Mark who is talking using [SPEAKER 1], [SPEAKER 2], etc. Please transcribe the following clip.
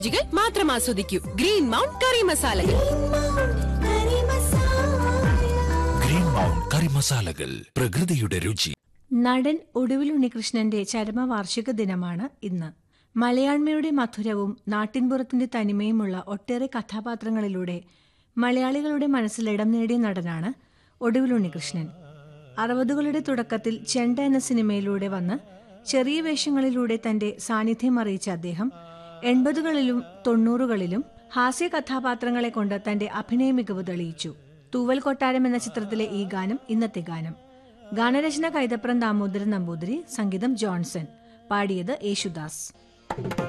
[SPEAKER 1] രുചികൾ മാത്രം ആസ്വദിക്കൂ green mount കറി മസാലകൾ
[SPEAKER 2] ഗ്രീൻ മൗണ്ട് കറി മസാലകൾ പ്രകൃതിയുടെ രുചി
[SPEAKER 3] നടൻ ഒടുവിൽ ഉണ്ണികൃഷ്ണന്റെ ചരമവാർഷിക ദിനമാണ് ഇന്ന് മലയാണ്മയുടെ മധുരവും നാട്ടിൻപുറത്തിന്റെ തനിമയുമുള്ള ഒട്ടേറെ കഥാപാത്രങ്ങളിലൂടെ മലയാളികളുടെ മനസ്സിൽ ഇടം നേടിയ നടനാണ് ഒടുവിൽ ഉണ്ണികൃഷ്ണൻ അറുപതുകളുടെ തുടക്കത്തിൽ ചെണ്ട എന്ന സിനിമയിലൂടെ വന്ന് ചെറിയ വേഷങ്ങളിലൂടെ തന്റെ സാന്നിധ്യം അറിയിച്ച അദ്ദേഹം എൺപതുകളിലും തൊണ്ണൂറുകളിലും ഹാസ്യ കഥാപാത്രങ്ങളെ കൊണ്ട് തന്റെ അഭിനയ മികവ് തെളിയിച്ചു തൂവൽ കൊട്ടാരം എന്ന ചിത്രത്തിലെ ഈ ഗാനം ഇന്നത്തെ ഗാനം ഗാനരചന കൈതപ്രം ദാമോദരൻ നമ്പൂതിരി സംഗീതം ജോൺസൺ പാടിയത് യേശുദാസ്